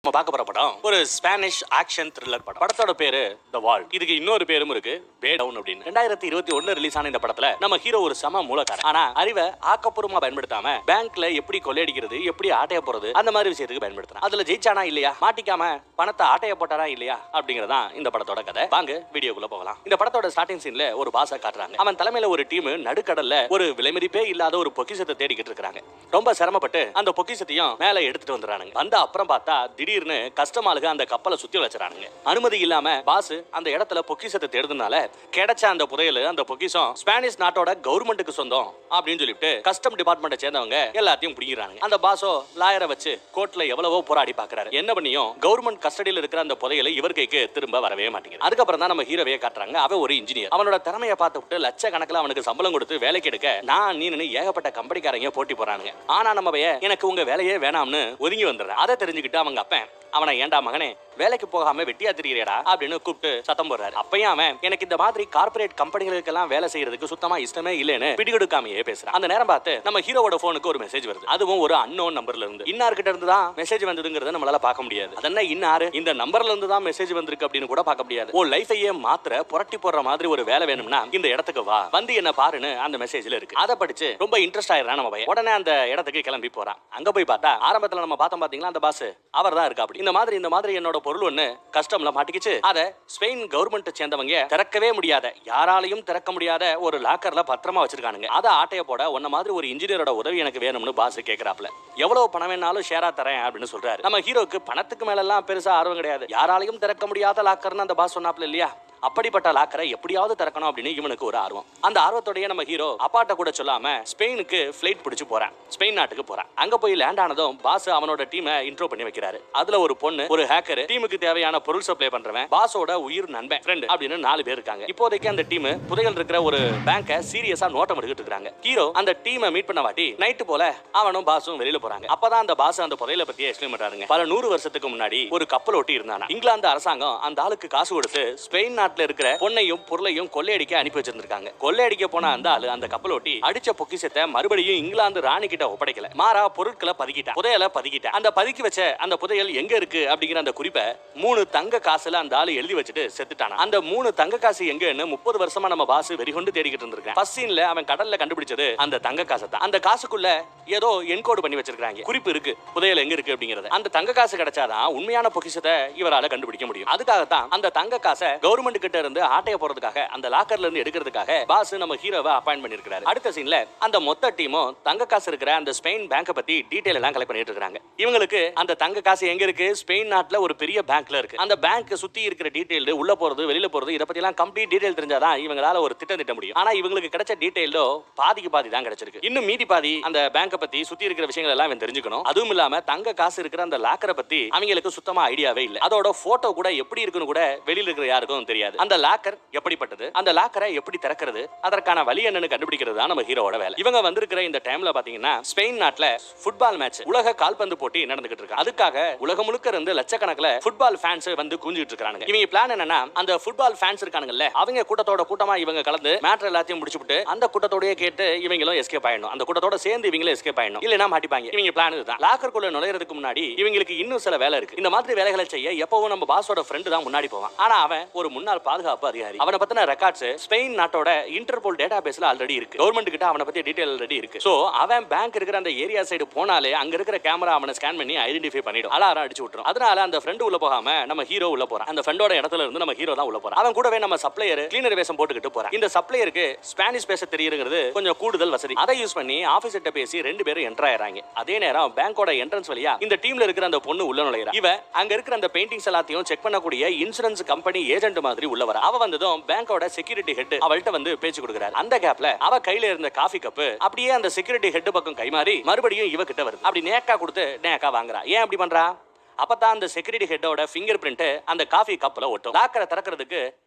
நம்ம பார்க்க போற படம் ஒரு ஸ்பானிஷ் ஆக்ஷன் த்ரில்லர் படம் படத்தோட பேரு த வால் இதுக்கு இன்னொரு பேரும் இருக்கு பே டவுன் அப்படின்னு ரெண்டாயிரத்தி இருபத்தி ஒண்ணு ரிலீஸ் ஆன இந்த படத்துல நம்ம ஹீரோ ஒரு சம மூலக்காரன் ஆனா அறிவை ஆக்கப்பூர்வமா பயன்படுத்தாம பேங்க்ல எப்படி கொள்ளையடிக்கிறது எப்படி ஆட்டைய போறது அந்த மாதிரி விஷயத்துக்கு பயன்படுத்துறான் அதுல ஜெயிச்சானா இல்லையா மாட்டிக்காம பணத்தை ஆட்டைய போட்டாரா இல்லையா அப்படிங்கறதான் இந்த படத்தோட கதை வாங்க வீடியோக்குள்ள போகலாம் இந்த படத்தோட ஸ்டார்டிங் சீன்ல ஒரு பாஸ காட்டுறாங்க அவன் தலைமையில ஒரு டீம் நடுக்கடல்ல ஒரு விலைமதிப்பே இல்லாத ஒரு பொக்கிஷத்தை தேடிக்கிட்டு இருக்காங்க ரொம்ப சிரமப்பட்டு அந்த பொக்கிஷத்தையும் மேல எடுத்துட்டு வந்துறானுங்க வந்த அப்புறம் பார்த்தா திடீர்னு கஸ்டமாளுக அந்த கப்பலை சுத்தி வச்சுறானுங்க அனுமதி இல்லாம பாஸ் அந்த இடத்துல பொக்கிஷத்தை தேடுறதுனால கிடைச்ச அந்த புதையல் அந்த பொக்கிஷம் ஸ்பானிஷ் நாட்டோட கவர்மெண்ட்டுக்கு சொந்தம் அப்படின்னு சொல்லிட்டு கஸ்டம் டிபார்ட்மெண்ட்டை சேர்ந்தவங்க எல்லாத்தையும் பிடிக்கிறாங்க அந்த பாஸோ லாயரை வச்சு கோர்ட்ல எவ்வளவோ போராடி பாக்குறாரு என்ன பண்ணியும் கவர்மெண்ட் கஸ்டடியில் இருக்கிற அந்த புதையலை இவர் கைக்கு திரும்ப வரவே மாட்டேங்குது அதுக்கப்புறம் தான் நம்ம ஹீரோவே காட்டுறாங்க அவன் ஒரு இன்ஜினியர் அவனோட திறமையை பார்த்து விட்டு லட்சக்கணக்கில் அவனுக்கு சம்பளம் கொடுத்து வேலைக்கு எடுக்க நான் நீனு ஏகப்பட்ட கம்பெனிக்காரங்க போட்டி போறானுங்க ஆனா நம்ம பையன் எனக்கு உங்க வேலையே வேணாம்னு ஒதுங்கி வந்துடுறேன் அதை தெரிஞ்சுக்கிட்டு அவங்க அப்பன் அவனை ஏண்டா மகனே வேலைக்கு போகாம வெட்டியா திரியறடா அப்படின்னு கூப்பிட்டு சத்தம் போடுறாரு அப்பயும் அவன் எனக்கு இந்த மாதிரி கார்ப்பரேட் கம்பெனிகளுக்கெல்லாம் வேலை செய்யறதுக்கு சுத்தமா இஷ்டமே இல்லைன்னு பிடிகொடுக்காமையே பேசுறான் அந்த நேரம் பார்த்து நம்ம ஹீரோவோட போனுக்கு ஒரு மெசேஜ் வருது அதுவும் ஒரு அன்னோன் நம்பர்ல இருந்து இன்னார்கிட்ட இருந்து தான் மெசேஜ் வந்ததுங்கிறத நம்மளால பார்க்க முடியாது அதென்ன இன்னாரு இந்த நம்பர்ல இருந்து தான் மெசேஜ் வந்திருக்கு அப்படின்னு கூட பார்க்க முடியாது ஓ லைஃபையே மாத்திர புரட்டி போடுற மாதிரி ஒரு வேலை வேணும்னா இந்த இடத்துக்கு வா வந்து என்ன பாருன்னு அந்த மெசேஜ்ல இருக்கு அதை படிச்சு ரொம்ப இன்ட்ரெஸ்ட் ஆயிடுறான் நம்ம பையன் உடனே அந்த இடத்துக்கு கிளம்பி போறான் அங்க போய் பார்த்தா ஆரம்பத்துல நம்ம பார்த்தோம் பாத்தீங்களா அந்த பாஸ் அவர் தான் இருக்கா அப்படி இந்த மாதிரி இந்த மாதிரி என்னோட பொருள் ஒண்ணு கஸ்டம்ல மாட்டிக்கிச்சு அத ஸ்பெயின் கவர்மெண்ட் சேர்ந்தவங்க திறக்கவே முடியாத யாராலையும் திறக்க முடியாத ஒரு லாக்கர்ல பத்திரமா வச்சிருக்கானுங்க அதை ஆட்டைய போட உன்ன மாதிரி ஒரு இன்ஜினியரோட உதவி எனக்கு வேணும்னு பாஸ் கேக்குறாப்ல எவ்வளவு பணம் வேணாலும் ஷேரா தரேன் அப்படின்னு சொல்றாரு நம்ம ஹீரோக்கு பணத்துக்கு மேல எல்லாம் பெருசா ஆர்வம் கிடையாது யாராலையும் திறக்க முடியாத லாக்கர்னு அந்த பாஸ் சொன்னாப்ல இல்லையா அப்படிப்பட்ட லாக்கரை எப்படியாவது திறக்கணும் அப்படின்னு இவனுக்கு ஒரு ஆர்வம் அந்த ஆர்வத்தோடய நம்ம ஹீரோ அப்பாட்ட கூட சொல்லாம ஸ்பெயினுக்கு ஃபிளைட் பிடிச்சு போறான் ஸ்பெயின் நாட்டுக்கு போறான் அங்க போய் லேண்ட் ஆனதும் பாஸ் அவனோட டீமை இன்ட்ரோ பண்ணி வைக்கிறாரு அதுல ஒரு பொண்ணு ஒரு ஹேக்கர் டீமுக்கு தேவையான பொருள் சப்ளை பண்றவன் பாஸோட உயிர் நண்பன் ஃப்ரெண்ட் அப்படின்னு நாலு பேர் இருக்காங்க இப்போதைக்கு அந்த டீம் புதையல் இருக்கிற ஒரு பேங்கை சீரியஸா நோட்டம் எடுத்துட்டு இருக்காங்க ஹீரோ அந்த டீமை மீட் பண்ண வாட்டி நைட்டு போல அவனும் பாஸும் வெளியில போறாங்க அப்பதான் அந்த பாஸ் அந்த புதையல பத்தி எக்ஸ்பிளைன் பண்றாருங்க பல நூறு வருஷத்துக்கு முன்னாடி ஒரு கப்பல் ஓட்டி இருந்தானா இங்கிலாந்து அரசாங்கம் அந்த ஆளுக்கு காசு கொடுத்து ஸ்பெயின் நாட்டுல இருக்கிற பொண்ணையும் பொருளையும் கொள்ளையடிக்க அனுப்பி வச்சிருந்திருக்காங்க கொள்ளையடிக்க போன அந்த ஆளு அந்த கப்பல் ஓட்டி அடிச்ச பொக்கிஷத்தை மறுபடியும் இங்கிலாந்து ராணி கிட்ட ஒப்படைக்கல மாறா பொருட்களை பதுக்கிட்டான் புதையல பதுக்கிட்டான் அந்த பதுக்கி வச்ச அந்த புதையல் எங்க இருக்கு அப்படிங்கிற அந்த குறிப்பை மூணு தங்க காசுல அந்த ஆளு எழுதி வச்சுட்டு செத்துட்டான் அந்த மூணு தங்க காசு எங்கன்னு முப்பது வருஷமா நம்ம பாஸ் வெறிகொண்டு தேடிக்கிட்டு இருந்திருக்கேன் ஃபர்ஸ்ட் சீன்ல அவன் கடல்ல கண்டுபிடிச்சது அந்த தங்க காசை தான் அந்த காசுக்குள்ள ஏதோ என்கோடு பண்ணி வச்சிருக்காங்க குறிப்பு இருக்கு புதையல் எங்க இருக்கு அப்படிங்கறது அந்த தங்க காசு கிடைச்சாதான் உண்மையான பொக்கிஷத்தை இவரால கண்டுபிடிக்க முடியும் அதுக்காகத்தான் அந்த தங்க காசை கவர்மெண்ட் கிட்ட இருந்து ஆட்டைய போறதுக்காக அந்த லாக்கர்ல இருந்து எடுக்கிறதுக்காக பாஸ் நம்ம ஹீரோவை அப்பாயிண்ட் பண்ணிருக்காரு அடுத்த சீன்ல அந்த மொத்த டீமும் தங்க காசு இருக்கிற அந்த ஸ்பெயின் பேங்கை பத்தி டீடைல் எல்லாம் கலெக்ட் பண்ணிட்டு இருக்காங்க இவங்களுக்கு அந்த தங்க காசு எங்க இருக்கு ஸ்பெயின் நாட்டுல ஒரு பெரிய பேங்க்ல இருக்கு அந்த பேங்க் சுத்தி இருக்கிற டீடைல் உள்ள போறது வெளியில போறது இத பத்தி எல்லாம் கம்ப்ளீட் டீடைல் தெரிஞ்சாதான் இவங்களால ஒரு திட்டம் திட்ட முடியும் ஆனா இவங்களுக்கு கிடைச்ச டீடைலோ பாதிக்கு பாதி தான் கிடைச்சிருக்கு இன்னும் மீதி பாதி அந்த பேங்கை பத்தி சுத்தி இருக்கிற விஷயங்கள் எல்லாம் இவன் தெரிஞ்சுக்கணும் அதுவும் இல்லாம தங்க காசு இருக்கிற அந்த லாக்கரை பத்தி அவங்களுக்கு சுத்தமா ஐடியாவே இல்ல அதோட போட்டோ கூட எப்படி இருக்குன்னு கூட வெளியில இருக்கிற யாருக்கும் தெரியாது அந்த லாக்கர் எப்படிப்பட்டது அந்த லாக்கரை எப்படி திறக்கிறது அதற்கான வழி என்னன்னு கண்டுபிடிக்கிறது தான் நம்ம ஹீரோவோட வேலை இவங்க வந்திருக்கிற இந்த டைம்ல பாத்தீங்கன்னா ஸ்பெயின் நாட்டுல ஃபுட்பால் மேட்ச் உலக கால்பந்து போட்டி நடந்துகிட்டு இருக்கு அதுக்காக உலகம் முழுக்க இருந்து லட்சக்கணக்கில் ஃபுட்பால் ஃபேன்ஸ் வந்து குஞ்சிட்டு இருக்காங்க இவங்க பிளான் என்னன்னா அந்த ஃபுட்பால் ஃபேன்ஸ் இருக்கானுங்கல்ல அவங்க கூட்டத்தோட கூட்டமா இவங்க கலந்து மேட்டர் எல்லாத்தையும் முடிச்சுட்டு அந்த கூட்டத்தோடய கேட்டு இவங்களும் எஸ்கேப் ஆயிடணும் அந்த கூட்டத்தோட சேர்ந்து இவங்களும் எஸ்கேப் ஆயிடணும் இல்லைன்னா மாட்டிப்பாங்க இவங்க பிளான் இதுதான் லாக்கருக்குள்ள நுழையறதுக்கு முன்னாடி இவங்களுக்கு இன்னும் சில வேலை இருக்கு இந்த மாதிரி வேலைகளை செய்ய எப்பவும் நம்ம பாஸோட ஃப்ரெண்டு தான் முன்னாடி போவான் ஆனா அவன் ஒரு முன்னாள் பாதுகாப்பு அதிகாரி அவனை பத்தின ரெக்கார்ட்ஸ் ஸ்பெயின் நாட்டோட இன்டர்போல் டேட்டா பேஸ்ல ஆல்ரெடி இருக்கு கவர்மெண்ட் கிட்ட அவனை பத்தி டீடைல் ஆல்ரெடி இருக்கு சோ அவன் பேங்க் இருக்கிற அந்த ஏரியா சைடு போனாலே அங்க இருக்கிற கேமரா அவனை ஸ்கேன் பண்ணி ஐடென்டிஃபை பண்ணிடும் அலாரம் அடிச்சு விட்டுரும் அதனால அந்த ஃப்ரெண்டு உள்ள போகாம நம்ம ஹீரோ உள்ள போறான் அந்த ஃப்ரெண்டோட இடத்துல இருந்து நம்ம ஹீரோ தான் உள்ள போறான் அவன் கூடவே நம்ம சப்ளையர் கிளீனர் வேஷம் போட்டுக்கிட்டு போறான் இந்த சப்ளையருக்கு ஸ்பானிஷ் பேச தெரியுங்கிறது கொஞ்சம் கூடுதல் வசதி அதை யூஸ் பண்ணி ஆபீசர்ட்ட பேசி ரெண்டு பேரும் என்டர் ஆயிராங்க அதே நேரம் பேங்கோட என்ட்ரன்ஸ் வழியா இந்த டீம்ல இருக்கிற அந்த பொண்ணு உள்ள நுழையறா இவ அங்க இருக்கிற அந்த பெயிண்டிங்ஸ் எல்லாத்தையும் செக் பண்ணக்கூடிய இன்சூரன்ஸ் கம்பெனி ஏஜென்ட் மாதிரி உள்ள வர அவ வந்ததும் பேங்கோட செக்யூரிட்டி ஹெட் அவள்கிட்ட வந்து பேச்சு கொடுக்குறாரு அந்த கேப்ல அவ கையில இருந்த காஃபி கப்பு அப்படியே அந்த செக்யூரிட்டி ஹெட் பக்கம் கைமாறி மறுபடியும் இவ கிட்ட வருது அப்படி நேக்கா கொடுத்து நேக்கா வாங்குறா ஏன் அப்படி பண்றா அப்பதான் அந்த செக்யூரிட்டி ஹெட்டோட ஃபிங்கர் பிரிண்ட் அந்த காஃபி கப்ல ஒட்டும் லாக்கரை திறக்கிறதுக்கு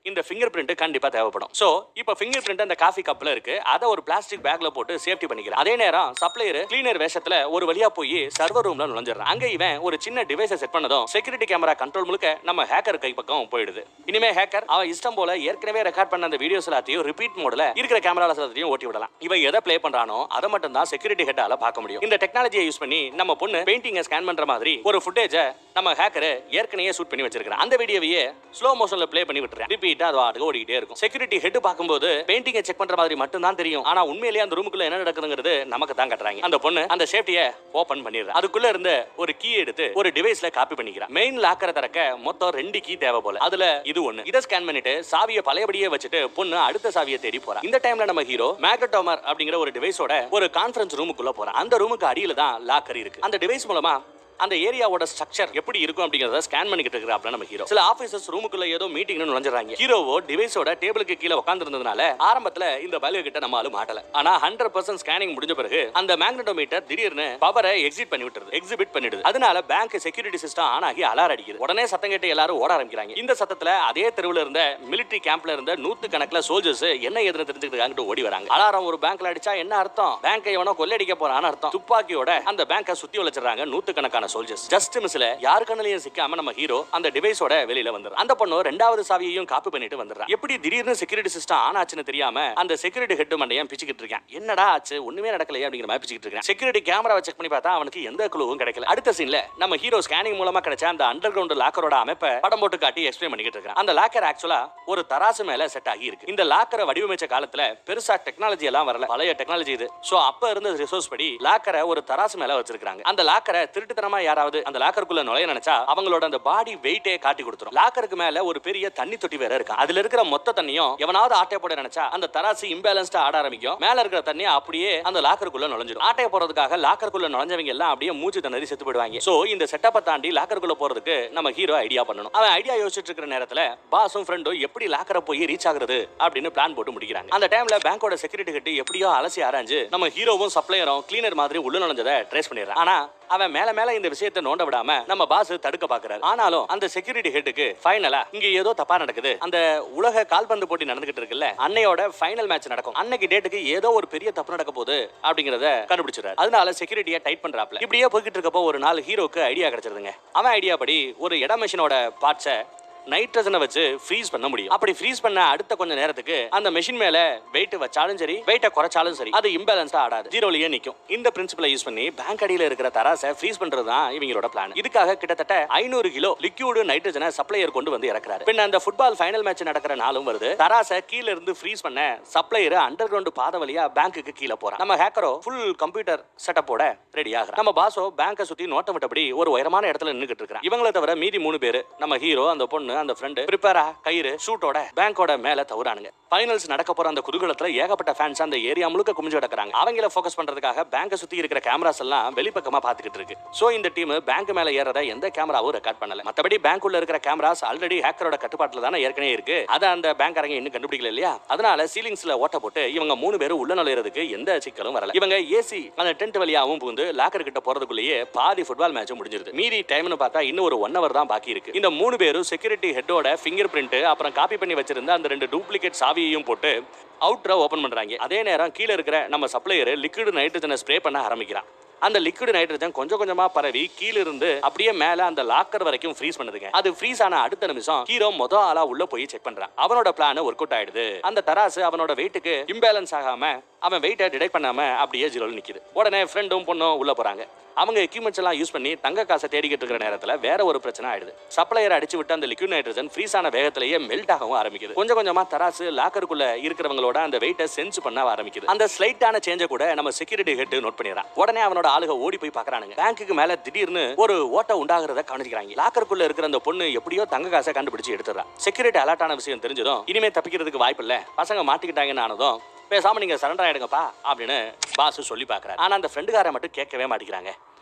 இந்த ஃபிங்கர் பிரிண்ட் கண்டிப்பா தேவைப்படும் சோ இப்போ ஃபிங்கர் பிரிண்ட் அந்த காஃபி கப்ல இருக்கு அதை ஒரு பிளாஸ்டிக் பேக்ல போட்டு சேஃப்டி பண்ணிக்கிறேன் அதே நேரம் சப்ளையர் கிளீனர் வேஷத்துல ஒரு வழியா போய் சர்வர் ரூம்ல நுழைஞ்சிடறான் அங்க இவன் ஒரு சின்ன டிவைஸை செட் பண்ணதும் செக்யூரிட்டி கேமரா கண்ட்ரோல் முழுக்க நம்ம ஹேக்கர் கை பக்கம் போயிடுது இனிமே ஹேக்கர் அவன் இஷ்டம் போல ஏற்கனவே ரெக்கார்ட் பண்ண அந்த வீடியோஸ் எல்லாத்தையும் ரிப்பீட் மோட்ல இருக்கிற கேமரால எல்லாத்தையும் ஓட்டி விடலாம் இவன் எதை ப்ளே பண்றானோ அதை மட்டும் தான் செக்யூரிட்டி ஹெட்டால பார்க்க முடியும் இந்த டெக்னாலஜியை யூஸ் பண்ணி நம்ம பொண்ணு பெயிண்டிங்கை ஸ்கேன் பண்ற மாதிரி ஒரு ஃபுட்டேஜை நம்ம ஹேக்கர் ஏற்கனவே ஷூட் பண்ணி வச்சிருக்கான் அந்த வீடியோவையே ஸ்லோ மோஷன்ல ப்ளே பண்ணி விட்டுறேன் ரிப்பீட்டா அது வாட்டுக்கு ஓடிக்கிட்டே இருக்கும் செக்யூரிட்டி ஹெட் பார்க்கும்போது பெயிண்டிங்கை செக் பண்ற மாதிரி மட்டும் தான் தெரியும் ஆனா உண்மையிலேயே அந்த ரூமுக்குள்ள என்ன நடக்குதுங்கிறது நமக்கு தான் கட்டுறாங்க அந்த பொண்ணு அந்த சேஃப்டியை ஓபன் பண்ணிடுறா அதுக்குள்ள இருந்த ஒரு கீ எடுத்து ஒரு டிவைஸ்ல காப்பி பண்ணிக்கிறான் மெயின் லாக்கரை திறக்க மொத்தம் ரெண்டு கீ தேவை போல அதுல இது ஒண்ணு இதை ஸ்கேன் பண்ணிட்டு சாவியை பழையபடியே வச்சுட்டு பொண்ணு அடுத்த சாவியை தேடி போறா இந்த டைம்ல நம்ம ஹீரோ மேகட்டோமர் அப்படிங்கிற ஒரு டிவைஸோட ஒரு கான்ஃபரன்ஸ் ரூமுக்குள்ள போறான் அந்த ரூமுக்கு அடியில தான் லாக்கர் இருக்கு அந்த டிவைஸ் மூலமா அந்த ஏரியாவோட ஸ்ட்ரக்சர் எப்படி இருக்கும் அப்படிங்கறத ஸ்கேன் பண்ணிக்கிட்டு இருக்கிறாப்ல நம்ம ஹீரோ சில ஆபீசர்ஸ் ரூமுக்குள்ள ஏதோ மீட்டிங்னு நுழைஞ்சிடறாங்க ஹீரோவோ டிவைஸோட டேபிளுக்கு கீழே உட்கார்ந்திருந்ததுனால ஆரம்பத்துல இந்த பயலுக கிட்ட நம்ம ஆளு மாட்டல ஆனா ஹண்ட்ரட் பர்சன்ட் ஸ்கேனிங் முடிஞ்ச பிறகு அந்த மேக்னட்டோமீட்டர் திடீர்னு பவரை எக்ஸிட் பண்ணி விட்டுருது எக்ஸிபிட் பண்ணிடுது அதனால பேங்க் செக்யூரிட்டி சிஸ்டம் ஆன் ஆகி அலார் அடிக்குது உடனே சத்தம் கேட்டு எல்லாரும் ஓட ஆரம்பிக்கிறாங்க இந்த சத்தத்துல அதே தெருவுல இருந்த மிலிட்டரி கேம்ப்ல இருந்த நூத்து கணக்குல சோல்ஜர்ஸ் என்ன எதுன்னு தெரிஞ்சுக்கிறதுக்காக ஓடி வராங்க அலாரம் ஒரு பேங்க்ல அடிச்சா என்ன அர்த்தம் பேங்கை எவனோ கொள்ளடிக்க போறான்னு அர்த்தம் துப்பாக்கியோட அந்த பேங்கை சுத்தி வளைச்சிடறாங்க நூத்து கணக்கான சோல்ஜர்ஸ் ஜஸ்ட் மிஸ்ல யார் கண்ணிலையும் சிக்காம நம்ம ஹீரோ அந்த டிவைஸோட வெளியில வந்துடுறான் அந்த பொண்ணு ரெண்டாவது சாவியையும் காப்பி பண்ணிட்டு வந்துடுறான் எப்படி திடீர்னு செக்யூரிட்டி சிஸ்டம் ஆன் ஆச்சுன்னு தெரியாம அந்த செக்யூரிட்டி ஹெட் மண்டையன் பிச்சுக்கிட்டு இருக்கேன் என்னடா ஆச்சு ஒண்ணுமே நடக்கலையே அப்படிங்கிற மாதிரி பிச்சுக்கிட்டு இருக்கேன் செக்யூரிட்டி கேமராவை செக் பண்ணி பார்த்தா அவனுக்கு எந்த குழுவும் கிடைக்கல அடுத்த சீன்ல நம்ம ஹீரோ ஸ்கேனிங் மூலமா கிடைச்ச அந்த அண்டர் கிரவுண்ட் லாக்கரோட அமைப்பை படம் போட்டு காட்டி எக்ஸ்பிளைன் பண்ணிக்கிட்டு இருக்கான் அந்த லாக்கர் ஆக்சுவலா ஒரு தராசு மேல செட் ஆகி இருக்கு இந்த லாக்கரை வடிவமைச்ச காலத்துல பெருசா டெக்னாலஜி எல்லாம் வரல பழைய டெக்னாலஜி இது சோ அப்ப இருந்த ரிசோர்ஸ் படி லாக்கரை ஒரு தராசு மேல வச்சிருக்காங்க அந்த லாக்கரை திருட்டுத்தனமா யாராவது அந்த லாக்கருக்குள்ள நுழைய நினைச்சா அவங்களோட அந்த பாடி வெயிட்டே காட்டி கொடுத்துரும் லாக்கருக்கு மேல ஒரு பெரிய தண்ணி தொட்டி வேற இருக்கு அதுல இருக்கிற மொத்த தண்ணியும் எவனாவது ஆட்டைய போட நினைச்சா அந்த தராசு இம்பேலன்ஸ்டா ஆட ஆரம்பிக்கும் மேல இருக்கிற தண்ணி அப்படியே அந்த லாக்கருக்குள்ள நுழைஞ்சிடும் ஆட்டைய போறதுக்காக லாக்கருக்குள்ள நுழைஞ்சவங்க எல்லாம் அப்படியே மூச்சு திணறி செத்து போயிடுவாங்க சோ இந்த செட்டப்பை தாண்டி லாக்கருக்குள்ள போறதுக்கு நம்ம ஹீரோ ஐடியா பண்ணணும் அவன் ஐடியா யோசிச்சுட்டு இருக்கிற நேரத்துல பாஸும் ஃப்ரெண்டும் எப்படி லாக்கரை போய் ரீச் ஆகுறது அப்படின்னு பிளான் போட்டு முடிக்கிறாங்க அந்த டைம்ல பேங்கோட செக்யூரிட்டி கட்டி எப்படியோ அலசி ஆராய்ஞ்சு நம்ம ஹீரோவும் சப்ளையரும் கிளீனர் மாதிரி உள்ள நுழைஞ்சதை ட்ரேஸ் பண்ணிடுறான் ஆனா அவன் மேல மேல இந்த விஷயத்தை நோண்ட விடாம நம்ம பாஸ் தடுக்க பாக்குறாரு ஆனாலும் அந்த செக்யூரிட்டி ஹெட்டுக்கு ஃபைனலா இங்க ஏதோ தப்பா நடக்குது அந்த உலக கால்பந்து போட்டி நடந்துகிட்டு இருக்குல்ல அன்னையோட ஃபைனல் மேட்ச் நடக்கும் அன்னைக்கு டேட்டுக்கு ஏதோ ஒரு பெரிய தப்பு நடக்க போகுது அப்படிங்கறத கண்டுபிடிச்சிடாரு அதனால செக்யூரிட்டியை டைட் பண்றாப்ல இப்படியே போய்கிட்டு இருக்கப்போ ஒரு நாள் ஹீரோக்கு ஐடியா கிடைச்சிருதுங்க அவன் ஐடியா படி ஒரு இட மிஷினோட பார்ட்ஸை நைட்ரஜனை வச்சு ஃப்ரீஸ் பண்ண முடியும் அப்படி ஃப்ரீஸ் பண்ண அடுத்த கொஞ்ச நேரத்துக்கு அந்த மெஷின் மேல வெயிட் வச்சாலும் சரி வெயிட்டை குறைச்சாலும் சரி அது இம்பேலன்ஸா ஆடாது ஜீரோலயே நிக்கும் இந்த பிரின்சிபலை யூஸ் பண்ணி பேங்க் அடியில இருக்கிற தராசை ஃப்ரீஸ் பண்றது தான் இவங்களோட பிளான் இதுக்காக கிட்டத்தட்ட ஐநூறு கிலோ லிக்யூடு நைட்ரஜனை சப்ளையர் கொண்டு வந்து இறக்குறாரு பின்ன அந்த ஃபுட்பால் ஃபைனல் மேட்ச் நடக்கிற நாளும் வருது தராசை கீழ இருந்து ஃப்ரீஸ் பண்ண சப்ளையர் அண்டர் கிரவுண்ட் பாதை வழியா பேங்க்குக்கு கீழே போறான் நம்ம ஹேக்கரோ ஃபுல் கம்ப்யூட்டர் செட்டப்போட ரெடி ஆகுறான் நம்ம பாஸோ பேங்கை சுத்தி நோட்டம் விட்டபடி ஒரு உயரமான இடத்துல நின்னுகிட்டு இருக்கான் இவங்களை தவிர மீதி மூணு பேரு நம்ம ஹீரோ அந்த பொண்ணு அந்த ஃப்ரெண்டு ப்ரிப்பேரா கயிறு ஷூட்டோட பேங்கோட மேல தவறானுங்க ஃபைனல்ஸ் நடக்க போற அந்த குதூகலத்துல ஏகப்பட்ட ஃபேன்ஸ் அந்த ஏரியா முழுக்க குமிஞ்சு கிடக்குறாங்க அவங்கள ஃபோக்கஸ் பண்றதுக்காக பேங்கை சுத்தி இருக்கிற கேமராஸ் எல்லாம் வெளிப்பக்கமா பாத்துக்கிட்டு இருக்கு சோ இந்த டீம் பேங்க் மேல ஏறத எந்த கேமராவும் ரெக்கார்ட் பண்ணல மத்தபடி பேங்க் உள்ள இருக்கிற கேமராஸ் ஆல்ரெடி ஹேக்கரோட கட்டுப்பாட்டுல தானே ஏற்கனவே இருக்கு அதை அந்த பேங்க் அரங்க இன்னும் கண்டுபிடிக்கல இல்லையா அதனால சீலிங்ஸ்ல ஓட்ட போட்டு இவங்க மூணு பேரும் உள்ள நுழையறதுக்கு எந்த சிக்கலும் வரல இவங்க ஏசி அந்த டென்ட் வழியாவும் புகுந்து லாக்கர் கிட்ட போறதுக்குள்ளேயே பாதி ஃபுட்பால் மேட்ச் முடிஞ்சிருது மீதி டைம்னு பார்த்தா இன்னும் ஒரு ஒன் ஹவர் தான் பாக்கி இருக்கு இந்த மூணு பேரும் செக்யூரிட்டி ஹெட்டோட ஃபிங்கர் பிரிண்ட் அப்புறம் காப்பி பண்ணி வச்சிருந்த அந்த ரெண்டு டூப்ளிகேட் சாவியையும் போட்டு அவுட்டரை ஓபன் பண்றாங்க அதே நேரம் கீழே இருக்கிற நம்ம சப்ளையர் லிக்விட் நைட்ரஜனை ஸ்ப்ரே பண்ண ஆரம்பிக்கிறான் அந்த லிக்விட் நைட்ரஜன் கொஞ்சம் கொஞ்சமா பரவி கீழ இருந்து அப்படியே மேல அந்த லாக்கர் வரைக்கும் ஃப்ரீஸ் பண்ணுதுங்க அது ஃப்ரீஸ் ஆன அடுத்த நிமிஷம் ஹீரோ மொத ஆளா உள்ள போய் செக் பண்றான் அவனோட பிளான் ஒர்க் அவுட் ஆயிடுது அந்த தராசு அவனோட வெயிட்டுக்கு இம்பேலன்ஸ் ஆகாம அவன் வெயிட்டை டிடெக்ட் பண்ணாம அப்படியே ஜீரோல நிக்குது உடனே ஃப்ரெண்டும் பொண்ணும் உள்ள போறாங்க அவங்க எக்யூப்மெண்ட்ஸ் எல்லாம் யூஸ் பண்ணி தங்க காசை தேடிக்கிட்டு இருக்கிற நேரத்துல வேற ஒரு பிரச்சனை ஆயிடுது சப்ளையர் அடிச்சு விட்டு அந்த லிக்விட் நைட்ரஜன் ஃப்ரீஸ் ஆன வேகத்திலேயே மெல்ட் ஆகவும் ஆரம்பிக்குது கொஞ்சம் கொஞ்சமா தராசு லாக்கருக்குள்ள இருக்கிறவங்களோட அந்த வெயிட்டை சென்ஸ் பண்ண ஆரம்பிக்குது அந்த ஸ்லைட்டான சேஞ்ச கூட நம்ம செக்யூரிட்டி ஹெட் நோட் பண்ணிடுறான் உடனே அவனோட ஆளுக ஓடி போய் பாக்குறானுங்க பேங்க்குக்கு மேல திடீர்னு ஒரு ஓட்ட உண்டாகிறத கவனிக்கிறாங்க லாக்கருக்குள்ள இருக்கிற அந்த பொண்ணு எப்படியோ தங்க காசை கண்டுபிடிச்சு எடுத்துறான் செக்யூரிட்டி அலர்ட் ஆன விஷயம் தெரிஞ்சதும் இனிமே தப்பிக்கிறதுக்கு வாய்ப்பு இல்ல பசங்க மாட்டிக்கிட்டாங்கன்னு ஆனதும் பேசாம நீங்க சரண்டர் ஆயிடுங்கப்பா அப்படின்னு பாஸ் சொல்லி பாக்குறாரு ஆனா அந்த ஃப்ரெண்டுக்கார மட்டும் கேட்கவே மாட்டேங்கிறாங்க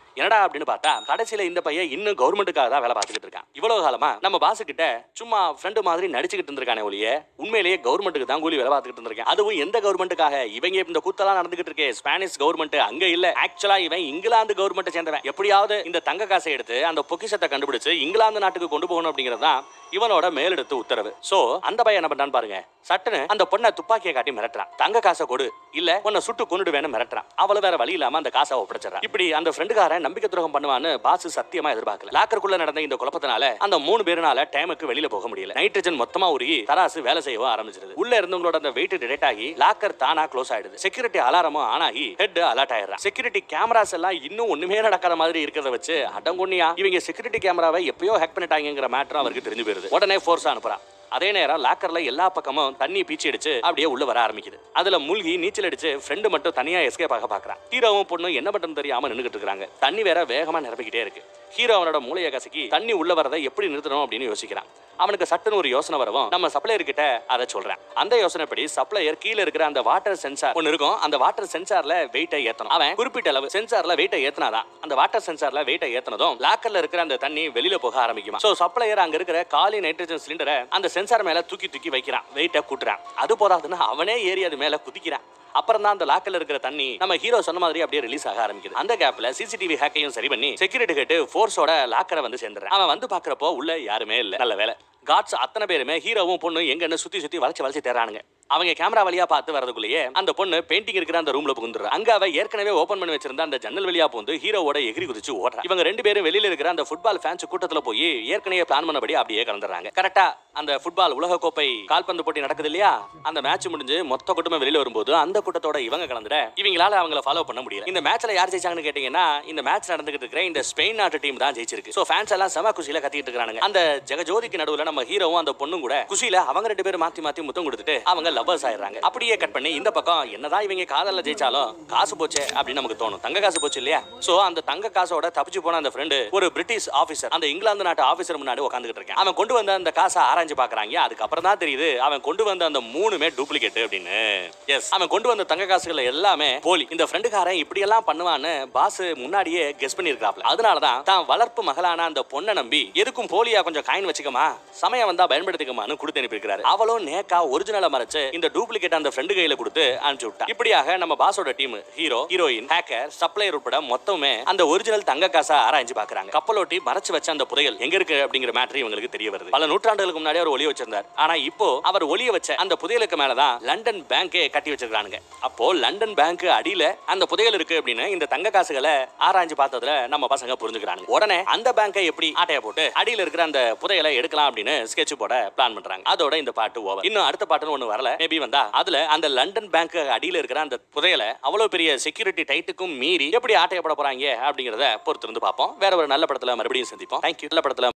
என்னடா அப்படின்னு பார்த்தா கடைசியில இந்த பையன் இன்னும் கவர்மெண்ட்டுக்காக தான் வேலை பார்த்துக்கிட்டு இருக்கான் இவ்வளவு காலமா நம்ம பாஸ் கிட்ட சும்மா ஃப்ரெண்டு மாதிரி நடிச்சுக்கிட்டு இருந்திருக்கானே ஒழிய உண்மையிலேயே கவர்மெண்ட்டுக்கு தான் கூலி வேலை பார்த்துக்கிட்டு இருந்திருக்கேன் அதுவும் எந்த கவர்மெண்ட்டுக்காக இவங்க இந்த கூத்தெல்லாம் நடந்துகிட்டு இருக்கே ஸ்பானிஷ் கவர்மெண்ட் அங்க இல்ல ஆக்சுவலா இவன் இங்கிலாந்து கவர்மெண்ட் சேர்ந்தவன் எப்படியாவது இந்த தங்க காசை எடுத்து அந்த பொக்கிஷத்தை கண்டுபிடிச்சு இங்கிலாந்து நாட்டுக்கு கொண்டு போகணும் அப்படிங்கிறது தான் இவனோட மேலெடுத்து உத்தரவு சோ அந்த பையன் என்ன பண்றான்னு பாருங்க சட்டுன்னு அந்த பொண்ணை துப்பாக்கியை காட்டி மிரட்டுறான் தங்க காசை கொடு இல்ல உன்னை சுட்டு கொண்டுடுவேன்னு மிரட்டுறான் அவள வேற வழி இல்லாம அந்த காசை ஒப்படைச்சிடறான் இப்படி அந்த ஃப்ரெண்டுக்காரன் நம்பிக்கை துரோகம் பண்ணுவான்னு பாஸ் சத்தியமா எதிர்பார்க்கல லாக்கருக்குள்ள நடந்த இந்த குழப்பத்தினால அந்த மூணு பேருனால டைமுக்கு வெளியில போக முடியல நைட்ரஜன் மொத்தமா உருகி தராசு வேலை செய்யவும் ஆரம்பிச்சிருது உள்ள இருந்தவங்களோட அந்த வெயிட் டிடெக்ட் ஆகி லாக்கர் தானா க்ளோஸ் ஆயிடுது செக்யூரிட்டி அலாரமும் ஆன் ஆகி ஹெட் அலர்ட் ஆயிடுறான் செக்யூரிட்டி கேமராஸ் எல்லாம் இன்னும் ஒண்ணுமே நடக்காத மாதிரி இருக்கிறத வச்சு அடங்கொன்னியா இவங்க செக்யூரிட்டி கேமராவை எப்பயோ ஹேக் பண்ணிட்டாங்கிற மேட்டர் அவருக்கு தெரிஞ்சு போயிருது உடனே ஃபோர்ஸ் அனுப்புறான் அதே நேரம் லாக்கர்ல எல்லா பக்கமும் தண்ணி பீச்சி அடிச்சு அப்படியே உள்ள வர ஆரம்பிக்குது அதுல மூழ்கி நீச்சல் அடிச்சு ஃப்ரெண்டு மட்டும் தனியா எஸ்கேப் ஆக பாக்குறான் ஹீரோவும் பொண்ணும் என்ன பண்றது தெரியாம நின்னுகிட்டு இருக்காங்க தண்ணி வேற வேகமா நிரம்பிக்கிட்டே இருக்கு ஹீரோ அவனோட மூளையை கசக்கி தண்ணி உள்ள வரதை எப்படி நிறுத்தணும் அப்படின்னு யோசிக்கிறான் அவனுக்கு சட்டுன்னு ஒரு யோசனை வரவும் நம்ம சப்ளையர் கிட்ட அதை சொல்றேன் அந்த யோசனைப்படி சப்ளையர் கீழே இருக்கிற அந்த வாட்டர் சென்சார் ஒன்னு இருக்கும் அந்த வாட்டர் சென்சார்ல வெயிட்டை ஏத்தணும் அவன் குறிப்பிட்ட அளவு சென்சார்ல வெயிட்டை ஏத்தனாதான் அந்த வாட்டர் சென்சார்ல வெயிட்டை ஏத்தனதும் லாக்கர்ல இருக்கிற அந்த தண்ணி வெளியில போக ஆரம்பிக்குமா சோ சப்ளையர் அங்க இருக்கிற காலி நைட்ரஜன் சிலிண்டரை அந்த சென்சார் மேல தூக்கி தூக்கி வைக்கிறான் வெயிட்டை கூட்டுறான் அது போதாதுன்னு அவனே ஏறி அது மேல குதிக்கிறான் அப்புறம் தான் அந்த லாக்கர்ல இருக்கிற தண்ணி நம்ம ஹீரோ சொன்ன மாதிரி அப்படியே ரிலீஸ் ஆக ஆரம்பிக்குது அந்த கேப்ல சிசிடிவி ஹேக்கையும் சரி பண்ணி செக்யூரிட்டி கேட்டு ஃபோர்ஸோட லாக்கரை வந்து சேர்ந்துறான் அவன் வந்து பாக்குறப்போ உள்ள யாருமே இல்ல நல்ல வேலை காட்ஸ் அத்தனை பேருமே ஹீரோவும் பொண்ணு எங்கன்னு சுத்தி சுத்தி வளைச்சு வளைச்சு தேறானுங்க அவங்க கேமரா வழியா பார்த்து வரதுக்குள்ளேயே அந்த பொண்ணு பெயிண்டிங் இருக்கிற அந்த ரூம்ல புகுந்துடுறா அங்க அவ ஏற்கனவே ஓபன் பண்ணி வச்சிருந்த அந்த ஜன்னல் வழியா புகுந்து ஹீரோவோட எகிரி குதிச்சு ஓடுறா இவங்க ரெண்டு பேரும் வெளியில இருக்கிற அந்த ஃபுட்பால் ஃபேன்ஸ் கூட்டத்துல போய் ஏற்கனவே பிளான் பண்ணபடி அப்படியே கலந்துறாங்க கரெக்டா அந்த ஃபுட்பால் உலக கோப்பை கால்பந்து போட்டி நடக்குது இல்லையா அந்த மேட்ச் முடிஞ்சு மொத்த கூட்டமே வெளியில வரும்போது அந்த கூட்டத்தோட இவங்க கலந்துட இவங்களால அவங்கள ஃபாலோ பண்ண முடியல இந்த மேட்ச்ல யார் ஜெயிச்சாங்கன்னு கேட்டீங்கன்னா இந்த மேட்ச் நடந்துகிட்டு இருக்கிற இந்த ஸ்பெயின் நாட்டு டீம் தான் ஜெயிச்சிருக்கு சோ ஃபேன்ஸ் எல்லாம் செம குஷியில கத்திட்டு இருக்கானுங்க அந்த ஜெகஜோதிக்கு நடுவுல நம்ம ஹீரோவும் அந்த பொண்ணும் கூட குஷியில அவங்க ரெண்டு பேரும் மாத்தி மாத்தி முத்தம் கொடுத்துட்டு அவங்க லவ்வர்ஸ் ஆயிடுறாங்க அப்படியே கட் பண்ணி இந்த பக்கம் என்னதான் இவங்க காதல்ல ஜெயிச்சாலும் காசு போச்சே அப்படின்னு நமக்கு தோணும் தங்க காசு போச்சு இல்லையா சோ அந்த தங்க காசோட தப்பிச்சு போன அந்த ஃப்ரெண்டு ஒரு பிரிட்டிஷ் ஆபீசர் அந்த இங்கிலாந்து நாட்டு ஆபீசர் முன்னாடி உட்காந்துட்டு இருக்கேன் அவன் கொண்டு வந்த அந்த காசை ஆராய்ஞ்சு பாக்குறாங்க அதுக்கப்புறம் தான் தெரியுது அவன் கொண்டு வந்த அந்த மூணுமே டூப்ளிகேட் அப்படின்னு எஸ் அவன் கொண்டு வந்த தங்க காசுகள் எல்லாமே போலி இந்த ஃப்ரெண்டுக்காரன் இப்படி எல்லாம் பண்ணுவான்னு பாஸ் முன்னாடியே கெஸ் பண்ணிருக்காப்ல அதனாலதான் தான் வளர்ப்பு மகளான அந்த பொண்ணை நம்பி எதுக்கும் போலியா கொஞ்சம் காயின் வச்சுக்கமா சமயம் வந்தா பயன்படுத்திக்கமான்னு கொடுத்து அனுப்பியிருக்காரு அவளும் நேக்கா ஒரிஜினலை மறைச்சு இந்த டூப்ளிகேட் அந்த ஃப்ரெண்டு கையில கொடுத்து அனுப்பிச்சு விட்டா இப்படியாக நம்ம பாஸோட team hero heroine hacker supplier உட்பட மொத்தமே அந்த ஒரிஜினல் தங்க காசா ஆராய்ஞ்சு பாக்குறாங்க கப்பலோட்டி மறைச்சு வச்ச அந்த புதையல் எங்க இருக்கு அப்படிங்கிற மேட்டர் இவங்களுக்கு தெரிய வருது பல நூற்றாண்டுகளுக்கு முன்னாடி அவர் ஒளிய வச்சிருந்தார் ஆனா இப்போ அவர் ஒளிய வச்ச அந்த புதையலுக்கு மேலதான் லண்டன் பேங்கே கட்டி வச்சிருக்கானுங்க அப்போ லண்டன் பேங்க் அடியில அந்த புதையல் இருக்கு அப்படின்னு இந்த தங்க காசுகளை ஆராய்ஞ்சு பார்த்ததுல நம்ம பசங்க புரிஞ்சுக்கிறாங்க உடனே அந்த பேங்கை எப்படி ஆட்டைய போட்டு அடியில இருக்கிற அந்த புதையலை எடுக்கலாம் அப்படின்னு ஸ்கெட்ச் போட பிளான் பண்றாங்க அதோட இந்த பாட்டு ஓவர் இன்னும் அடுத்த பாட்டுன்னு ஒண்ணு வரல மேபி வந்தா அதுல அந்த லண்டன் பேங்க் அடியில இருக்கிற அந்த புதையலை அவ்வளவு பெரிய செக்யூரிட்டி டைட்டுக்கும் மீறி எப்படி ஆட்டையப்பட போறாங்க அப்படிங்கறத பொறுத்திருந்து பார்ப்போம் வேற ஒரு நல்ல படத்துல மறுபடியும் சந்திப்போம் தேங்க்யூ நல்ல படத்துல